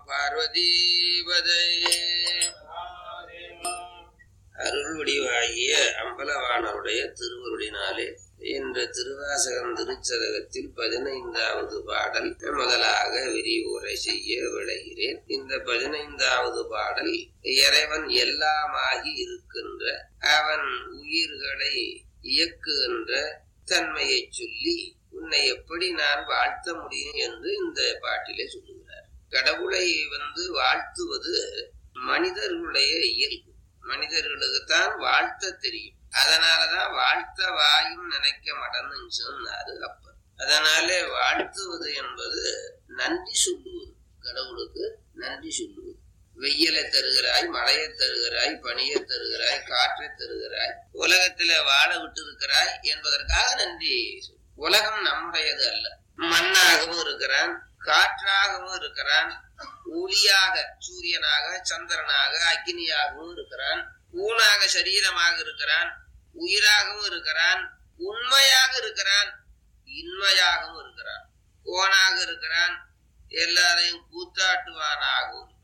பார்வதீபதை அருள் வடிவாகிய அம்பலவாணருடைய திருவருளினாலே என்ற திருவாசகம் திருச்சதகத்தில் பதினைந்தாவது பாடல் முதலாக விரிவுரை செய்ய விளைகிறேன் இந்த பதினைந்தாவது பாடல் இறைவன் எல்லாமாகி இருக்கின்ற அவன் உயிர்களை இயக்குகின்ற தன்மையை சொல்லி உன்னை எப்படி நான் வாழ்த்த முடியும் என்று இந்த பாட்டிலே சொல்லுகிறார் கடவுளை வந்து வாழ்த்துவது மனிதர்களுடைய இயல்பு மனிதர்களுக்குத்தான் வாழ்த்த தெரியும் அதனாலதான் வாழ்த்த வாயும் நினைக்க மாட்டேன்னு சொன்னாரு அப்பர் அதனாலே வாழ்த்துவது என்பது நன்றி சொல்லுவது கடவுளுக்கு நன்றி சொல்லுவது வெயிலை தருகிறாய் மழையை தருகிறாய் பனியை தருகிறாய் காற்றை தருகிறாய் உலகத்தில வாழ விட்டு இருக்கிறாய் என்பதற்காக நன்றி சொல்லு. உலகம் நம்முடையது அல்ல மண்ணாகவும் இருக்கிறான் காற்றாகவும் இருக்கிறான் ஒளியாக சூரியனாக சந்திரனாக அக்னியாகவும் இருக்கிறான் ஊனாக சரீரமாக இருக்கிறான் உயிராகவும் இருக்கிறான் உண்மையாக இருக்கிறான் இன்மையாகவும் இருக்கிறான் கோனாக இருக்கிறான் எல்லாரையும் கூத்தாட்டுவானாகவும் இருக்கிறான்